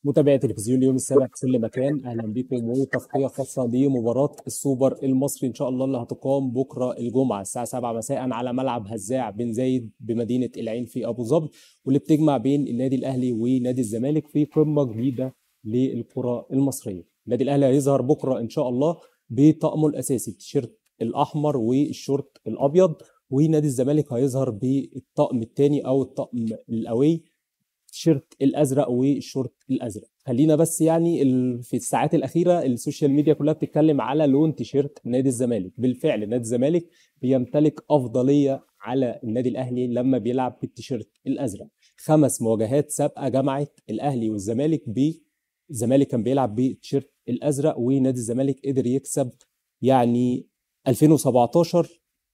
متابعي تلفزيون اليوم السابع في كل مكان اهلا بكم وتغطيه خاصه لمباراه السوبر المصري ان شاء الله اللي هتقام بكره الجمعه الساعه 7 مساء على ملعب هزاع بن زايد بمدينه العين في ابو ظبي واللي بتجمع بين النادي الاهلي ونادي الزمالك في قمه جديده للكره المصريه. النادي الاهلي هيظهر بكره ان شاء الله بطقمه الاساسي التيشيرت الاحمر والشورت الابيض ونادي الزمالك هيظهر بالطقم الثاني او الطقم الاوي التيشيرت الازرق والشورت الازرق خلينا بس يعني في الساعات الاخيره السوشيال ميديا كلها بتتكلم على لون تيشيرت نادي الزمالك بالفعل نادي الزمالك بيمتلك افضليه على النادي الاهلي لما بيلعب بالتيشيرت الازرق خمس مواجهات سابقه جمعت الاهلي والزمالك ب الزمالك كان بيلعب بالتيشيرت الازرق ونادي الزمالك قدر يكسب يعني 2017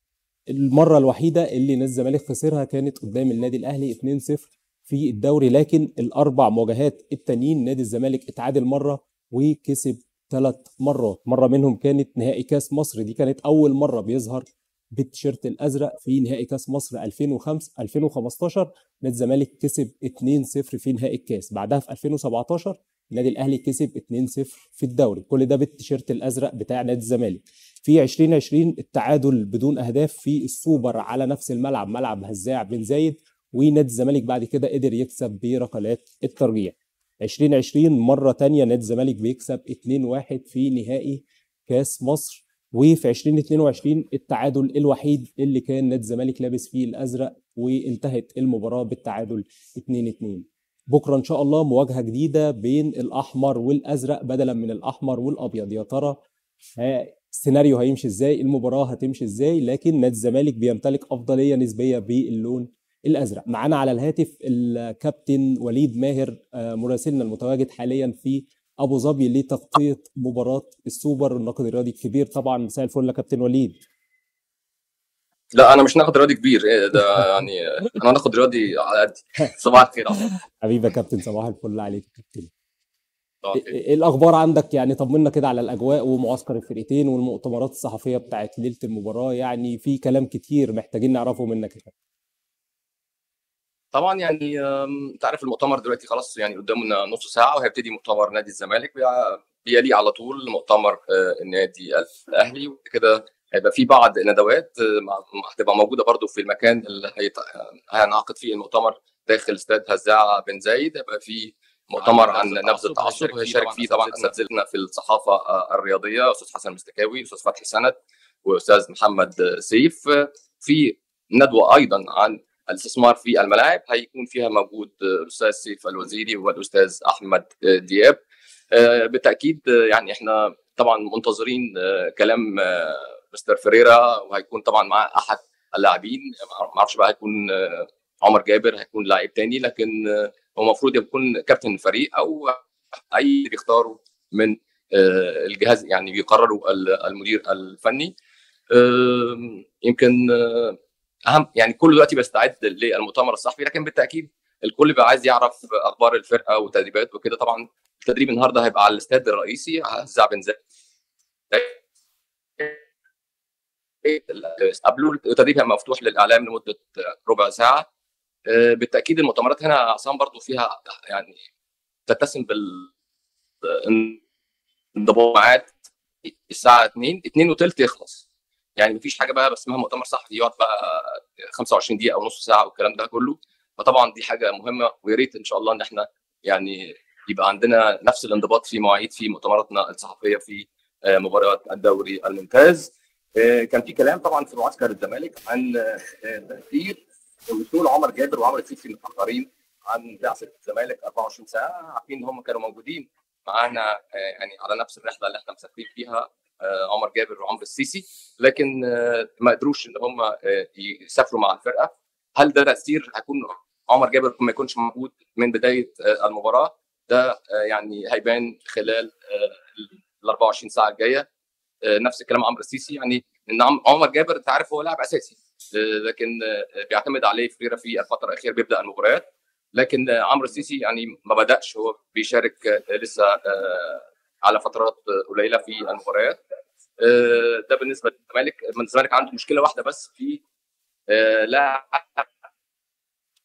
المره الوحيده اللي نادي الزمالك خسرها كانت قدام النادي الاهلي 2-0 في الدوري لكن الاربع مواجهات التانيين نادي الزمالك اتعادل مره وكسب ثلاث مرات مره منهم كانت نهائي كاس مصر دي كانت اول مره بيظهر بالتيشيرت الازرق في نهائي كاس مصر 2005 2015 نادي الزمالك كسب 2-0 في نهائي الكاس بعدها في 2017 النادي الاهلي كسب 2-0 في الدوري كل ده بالتيشيرت الازرق بتاع نادي الزمالك في 2020 التعادل بدون اهداف في السوبر على نفس الملعب ملعب هزاع بن زايد ونادي الزمالك بعد كده قدر يكسب بركلات الترجيح 2020 مرة تانية نادي الزمالك بيكسب 2-1 في نهائي كاس مصر وفي 2022 التعادل الوحيد اللي كان نادي الزمالك لابس فيه الازرق وانتهت المباراه بالتعادل 2-2 بكره ان شاء الله مواجهه جديده بين الاحمر والازرق بدلا من الاحمر والابيض يا ترى السيناريو هيمشي ازاي المباراه هتمشي ازاي لكن نادي الزمالك بيمتلك افضليه نسبيه باللون الازرق معانا على الهاتف الكابتن وليد ماهر مراسلنا المتواجد حاليا في ابو ظبي لتغطيه مباراه السوبر الناقد الرياضي الكبير طبعا مساء الفل يا كابتن وليد لا انا مش ناقد رياضي كبير إيه ده يعني انا ناقد رياضي على قدي صباح الخير حبيبي يا كابتن صباح الفل عليك يا كابتن ايه الاخبار عندك يعني طمنا كده على الاجواء ومعسكر الفرقتين والمؤتمرات الصحفيه بتاعت ليله المباراه يعني في كلام كتير محتاجين نعرفه منك يا كابتن طبعا يعني انت عارف المؤتمر دلوقتي خلاص يعني قدامنا نص ساعه وهيبتدي مؤتمر نادي الزمالك بيلي على طول مؤتمر النادي الاهلي وكده هيبقى في بعض ندوات هتبقى موجوده برضو في المكان اللي هينعقد فيه المؤتمر داخل استاد هزاع بن زايد هيبقى في مؤتمر عن نبذ التعصب هيشارك فيه طبعا اساتذتنا في الصحافه الرياضيه استاذ حسن مستكاوي استاذ فتحي سند واستاذ محمد سيف في ندوه ايضا عن الاستثمار في الملاعب هيكون فيها موجود الاستاذ سيف الوزيري والاستاذ احمد دياب بالتاكيد يعني احنا طبعا منتظرين كلام مستر فريرا وهيكون طبعا معاه احد اللاعبين ما اعرفش بقى هيكون عمر جابر هيكون لاعب تاني لكن هو المفروض يكون كابتن الفريق او اي بيختاروا من الجهاز يعني بيقرروا المدير الفني يمكن اهم يعني كله دلوقتي بيستعد للمؤتمر الصحفي لكن بالتاكيد الكل بيبقى عايز يعرف اخبار الفرقه وتدريبات وكده طبعا التدريب النهارده هيبقى على الاستاد الرئيسي هزاع بن زايد قبلوا التدريب هيبقى مفتوح للاعلام لمده ربع ساعه بالتاكيد المؤتمرات هنا عصام برضو فيها يعني تتسم بال انضباطات الساعه 2 2 وثلث يخلص يعني مفيش حاجه بقى بس اسمها مؤتمر صحفي يقعد بقى 25 دقيقه او نص ساعه والكلام ده كله فطبعا دي حاجه مهمه ويا ريت ان شاء الله ان احنا يعني يبقى عندنا نفس الانضباط في مواعيد في مؤتمراتنا الصحفيه في مباريات الدوري الممتاز كان في كلام طبعا في معسكر الزمالك عن تاثير وصول عمر جابر وعمر السيسي متاخرين عن بعثه الزمالك 24 ساعه عارفين ان هم كانوا موجودين معانا يعني على نفس الرحله اللي احنا مسافرين فيها عمر جابر وعمر السيسي لكن ما قدروش ان هم يسافروا مع الفرقه هل ده تاثير هيكون عمر جابر ما يكونش موجود من بدايه المباراه ده يعني هيبان خلال ال 24 ساعه الجايه نفس الكلام عمرو السيسي يعني ان عمر جابر انت عارف هو لاعب اساسي لكن بيعتمد عليه فريرا في الفتره الاخيره بيبدا المباريات لكن عمرو السيسي يعني ما بداش هو بيشارك لسه على فترات قليله في المباريات ده بالنسبه للزمالك الزمالك عنده مشكله واحده بس في لاعب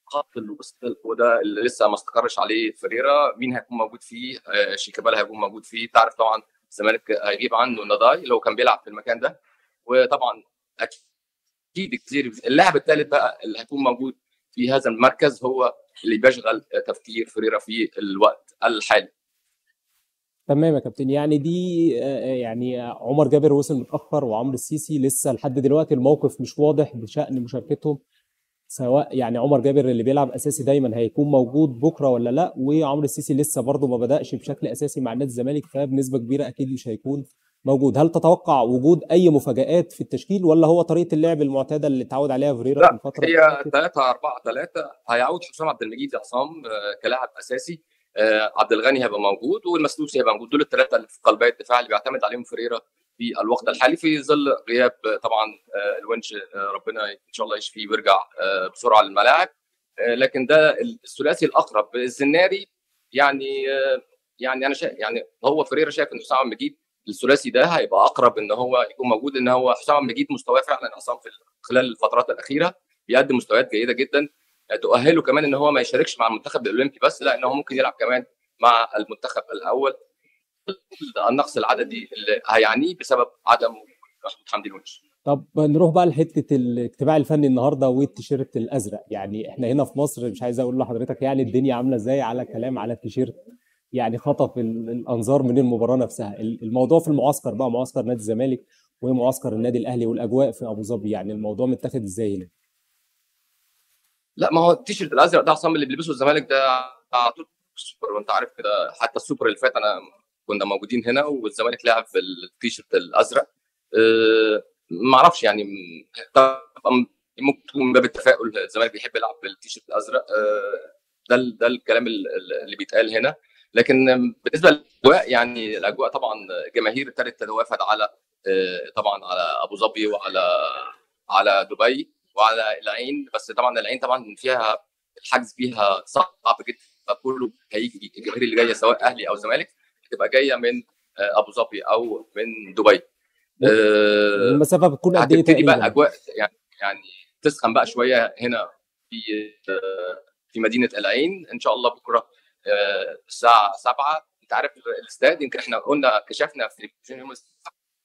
خط الوسط وده اللي لسه ما استقرش عليه فريرا مين هيكون موجود فيه آه، شيكابالا هيكون موجود فيه تعرف طبعا الزمالك هيجيب عنه نضاي اللي هو كان بيلعب في المكان ده وطبعا اكيد كتير اللاعب الثالث بقى اللي هيكون موجود في هذا المركز هو اللي بيشغل تفكير فريرا في الوقت الحالي تمام يا كابتن يعني دي آه، آه، يعني عمر جابر وصل متأخر وعمرو السيسي لسه لحد دلوقتي الموقف مش واضح بشأن مشاركتهم سواء يعني عمر جابر اللي بيلعب اساسي دايما هيكون موجود بكره ولا لا وعمرو السيسي لسه برضه ما بدأش بشكل اساسي مع نادي الزمالك فبنسبه كبيره اكيد مش هيكون موجود هل تتوقع وجود اي مفاجآت في التشكيل ولا هو طريقه اللعب المعتاده اللي اتعود عليها فيريرا في لا الفتره هي اللي فاتت 3 4 3 هيعود حسام عبد المجيد عصام آه، كلاعب اساسي آه، عبد الغني هيبقى موجود والمسلوسي هيبقى موجود دول الثلاثه اللي في قلبي الدفاع اللي بيعتمد عليهم فريرا في الوقت الحالي في ظل غياب آه، طبعا آه، الونش آه، ربنا ان شاء الله يشفيه ويرجع آه، بسرعه للملاعب آه، لكن ده الثلاثي الاقرب الزناري يعني آه، يعني انا شايف يعني هو فريرا شايف ان حسام عبد المجيد الثلاثي ده هيبقى اقرب ان هو يكون موجود ان هو حسام عبد المجيد مستواه فعلا عصام في خلال الفترات الاخيره بيقدم مستويات جيده جدا تؤهله كمان ان هو ما يشاركش مع المنتخب الاولمبي بس لا ان هو ممكن يلعب كمان مع المنتخب الاول النقص العددي اللي هيعنيه بسبب عدم محمود حمدي الونش طب نروح بقى لحته الاجتماع الفني النهارده والتيشيرت الازرق يعني احنا هنا في مصر مش عايز اقول لحضرتك يعني الدنيا عامله ازاي على كلام على التيشيرت يعني خطف ال- الانظار من المباراه نفسها ال- الموضوع في المعسكر بقى معسكر نادي الزمالك ومعسكر النادي الاهلي والاجواء في ابو ظبي يعني الموضوع متاخد ازاي هنا لا ما هو التيشيرت الازرق ده عصام اللي بيلبسه الزمالك ده على طول السوبر وانت عارف كده حتى السوبر اللي فات انا كنا موجودين هنا والزمالك لعب في التيشيرت الازرق أه ما اعرفش يعني م- طبعا ممكن تكون من باب التفاؤل الزمالك بيحب يلعب بالتيشيرت الازرق أه ده ال- ده الكلام ال- ال- اللي بيتقال هنا لكن بالنسبه للاجواء يعني الاجواء طبعا جماهير ابتدت تتوافد على أه طبعا على ابو ظبي وعلى على دبي وعلى العين بس طبعا العين طبعا فيها الحجز فيها صعب جدا فكله هيجي الجماهير اللي جايه سواء اهلي او زمالك هتبقى جايه من آه، ابو ظبي او من دبي آه، المسافه بتكون قد ايه هتبتدي بقى تقريبا اجواء يعني يعني تسخن بقى شويه هنا في آه، في مدينه العين ان شاء الله بكره آه، الساعه 7 انت عارف الاستاد يمكن احنا قلنا كشفنا في التلفزيون يوم السبت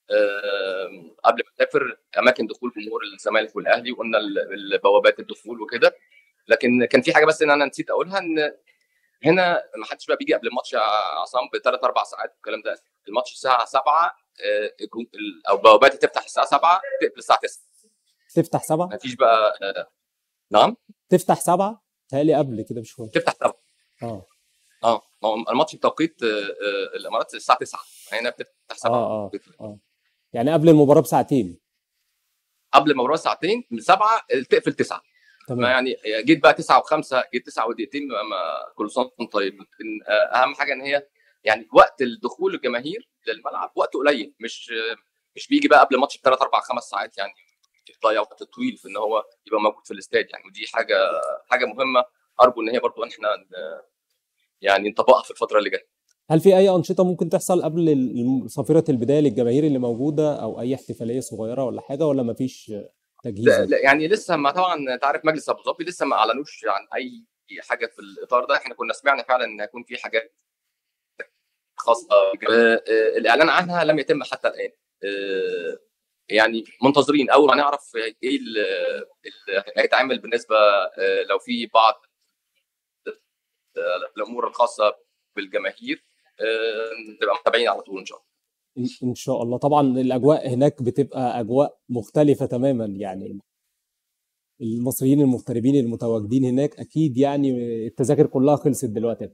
آه، قبل ما نسافر اماكن دخول جمهور الزمالك والاهلي وقلنا ال- البوابات الدخول وكده لكن كان في حاجه بس ان انا نسيت اقولها ان هنا ما حدش بقى بيجي قبل الماتش يا عصام بثلاث اربع ساعات والكلام ده الماتش الساعه 7 آه، الجم- ال- او بوابات تفتح الساعه 7 تقفل الساعه 9 تفتح سبعة ما فيش بقى آه، نعم تفتح سبعة تهيألي قبل كده بشويه تفتح 7 اه اه ما هو الماتش بتوقيت آه، آه، الامارات الساعه 9 هنا بتفتح 7 اه اه اه يعني قبل المباراه بساعتين قبل المباراه ساعتين من 7 تقفل 9 ما تمام يعني جيت بقى 9 و5 جيت 9 ودقيقتين ما- ما كل سنه وانت طيب لكن آه، اهم حاجه ان هي يعني وقت الدخول الجماهير للملعب وقت قليل مش آه، مش بيجي بقى قبل الماتش بثلاث اربع خمس ساعات يعني يضيع وقت طويل في ان هو يبقى موجود في الاستاد يعني ودي حاجه حاجه مهمه ارجو ان هي برضو احنا ن- يعني نطبقها في الفتره اللي جايه هل في اي انشطه ممكن تحصل قبل ال- صافره البدايه للجماهير اللي موجوده او اي احتفاليه صغيره ولا حاجه ولا مفيش تجهيز لا لا، يعني لسه ما طبعا انت عارف مجلس ابو ظبي لسه ما اعلنوش عن اي حاجه في الاطار ده احنا كنا سمعنا فعلا ان هيكون في حاجات خاصه آه، آه، الاعلان عنها لم يتم حتى الان آه، يعني منتظرين اول ما نعرف ايه اللي اللي هيتعمل بالنسبه آه، لو في بعض آه، الامور الخاصه بالجماهير آه، نبقى متابعين على طول ان شاء الله إن- ان شاء الله طبعا الاجواء هناك بتبقى اجواء مختلفه تماما يعني المصريين المغتربين المتواجدين هناك اكيد يعني التذاكر كلها خلصت دلوقتي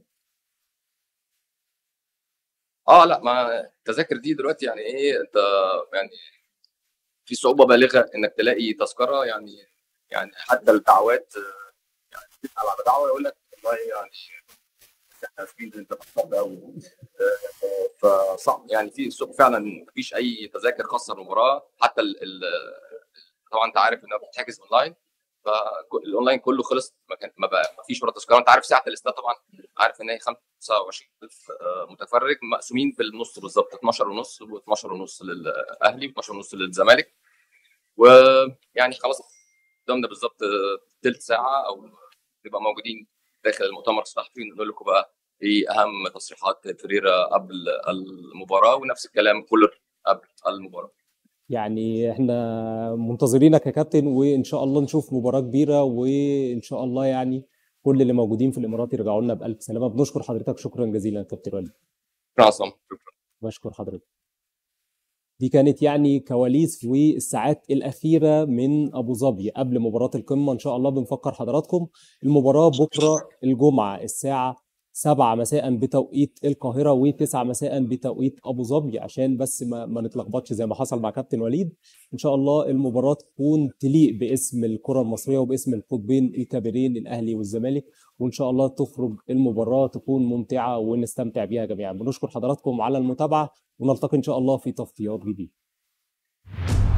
اه لا ما التذاكر دي دلوقتي يعني ايه انت يعني في صعوبه بالغه انك تلاقي تذكره يعني يعني حتى الدعوات آه، يعني تسال على دعوه يقول لك والله يعني احنا اسفين انت بتحصل قوي فصعب يعني في السوق فعلا مفيش اي تذاكر خاصه بالمباراه حتى ال ال طبعا انت عارف انها بتتحجز اونلاين فالاونلاين كله خلص ما كان ما بقى ما فيش ولا تذكره انت عارف ساعه الاستاد طبعا عارف ان هي 25000 متفرج مقسومين بالنص بالظبط 12 ونص و12 ونص للاهلي و12 ونص للزمالك ويعني خلاص قدامنا بالظبط ثلث ساعه او نبقى موجودين داخل المؤتمر الصحفي نقول لكم بقى ايه اهم تصريحات فريرا قبل المباراه ونفس الكلام كولر قبل المباراه يعني احنا منتظرينك يا كابتن وان شاء الله نشوف مباراه كبيره وان شاء الله يعني كل اللي موجودين في الامارات يرجعوا لنا بالف سلامه بنشكر حضرتك شكرا جزيلا كابتن وليد شكرا شكرا بشكر حضرتك دي كانت يعني كواليس في الساعات الأخيرة من أبو ظبي قبل مباراة القمة إن شاء الله بنفكر حضراتكم المباراة بكرة الجمعة الساعة 7 مساء بتوقيت القاهرة و9 مساء بتوقيت أبو ظبي عشان بس ما, ما نتلخبطش زي ما حصل مع كابتن وليد إن شاء الله المباراة تكون تليق باسم الكرة المصرية وباسم القطبين الكبيرين الأهلي والزمالك وإن شاء الله تخرج المباراة تكون ممتعة ونستمتع بيها جميعا بنشكر حضراتكم على المتابعة ونلتقي إن شاء الله في تغطيات جديدة